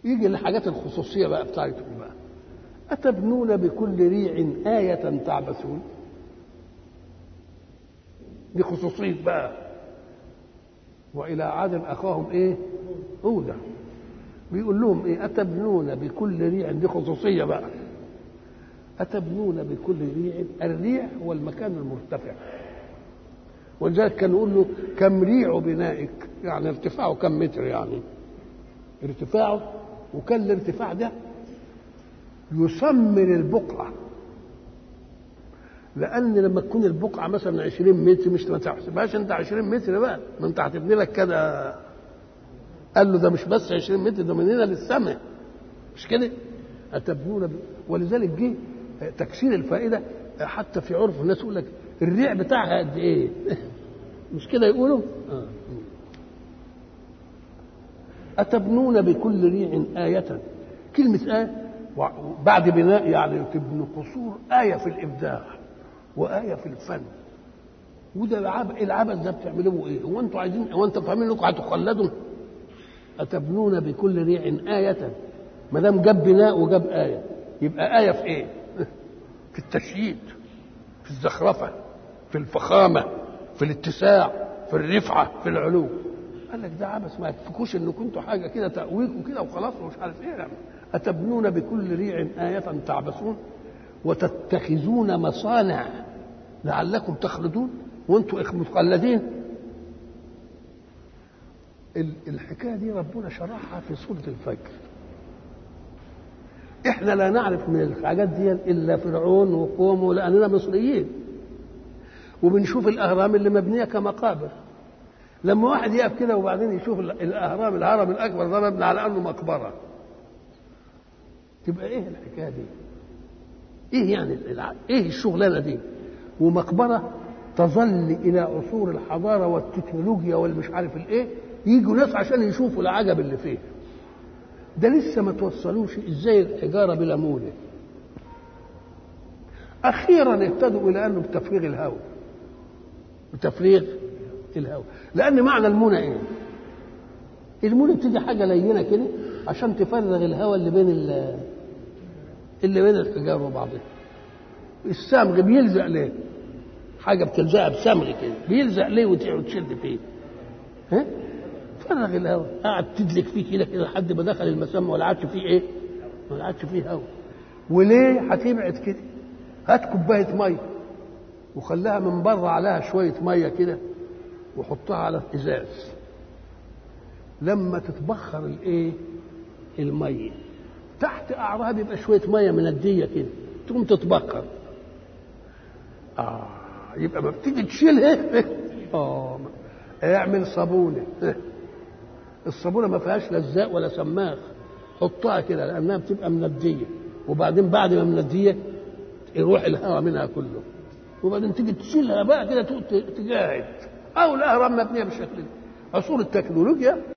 يجي الحاجات الخصوصيه بقى بتاعتهم بقى اتبنون بكل ريع ايه تعبثون دي خصوصيه بقى والى عاد اخاهم ايه هودا بيقول لهم ايه اتبنون بكل ريع دي خصوصيه بقى اتبنون بكل ريع الريع هو المكان المرتفع ولذلك كان يقول له كم ريع بنائك يعني ارتفاعه كم متر يعني ارتفاعه وكان الارتفاع ده يسمر البقعة لأن لما تكون البقعة مثلا 20 متر مش ما تحسبهاش أنت 20 متر بقى ما أنت هتبني لك كده قال له ده مش بس 20 متر ده من هنا للسماء مش كده؟ أتبنون ب... ولذلك جه تكسير الفائدة حتى في عرف الناس يقول لك الريع بتاعها قد إيه؟ مش كده يقولوا؟ آه. أتبنون بكل ريع آية كلمة آية بعد بناء يعني تبنوا قصور آية في الإبداع وآية في الفن وده العب العبث ده بتعملوه ايه؟ هو انتوا عايزين هو انتوا فاهمين انكم هتخلدوا؟ أتبنون بكل ريع آية ما دام جاب بناء وجاب آية يبقى آية في ايه؟ في التشييد في الزخرفة في الفخامة في الاتساع في الرفعة في العلو قال لك ده عبث ما تفكوش ان كنتوا حاجه كده تأويكوا كده وخلاص ومش عارف ايه يعني. أتبنون بكل ريع آية تعبثون وتتخذون مصانع لعلكم تخلدون وانتم مخلدين الحكايه دي ربنا شرحها في سوره الفجر احنا لا نعرف من الحاجات دي الا فرعون وقومه لاننا مصريين وبنشوف الاهرام اللي مبنيه كمقابر لما واحد يقف كده وبعدين يشوف الاهرام الهرم الاكبر ده مبني على انه مقبره تبقى ايه الحكايه دي؟ ايه يعني الع... ايه الشغلانه دي؟ ومقبره تظل الى عصور الحضاره والتكنولوجيا والمش عارف الايه يجوا ناس عشان يشوفوا العجب اللي فيه ده لسه ما توصلوش ازاي الحجاره بلا مونه اخيرا اهتدوا الى انه بتفريغ الهواء بتفريغ الهواء لان معنى المونه ايه المونه بتدي حاجه لينه كده عشان تفرغ الهواء اللي بين اللي بين الحجار وبعضها الصمغ بيلزق ليه حاجه بتلزقها بصمغ كده بيلزق ليه وتشد فيه ها فرغ الهواء قعد تدلك فيه كده كده لحد ما دخل المسمى ولا عادش فيه ايه ولا عادش فيه هواء وليه هتبعد كده هات كوبايه ميه وخليها من بره عليها شويه ميه كده وحطها على الازاز لما تتبخر الايه الميه تحت اعراها بيبقى شويه ميه منديه كده تقوم تتبخر اه يبقى ما بتيجي تشيلها اه اعمل صابونه الصابونه ما فيهاش لزاق ولا سماخ حطها كده لانها بتبقى منديه وبعدين بعد ما منديه يروح الهواء منها كله وبعدين تيجي تشيلها بقى كده تجاهد او الاهرام مبنيه بالشكل ده عصور التكنولوجيا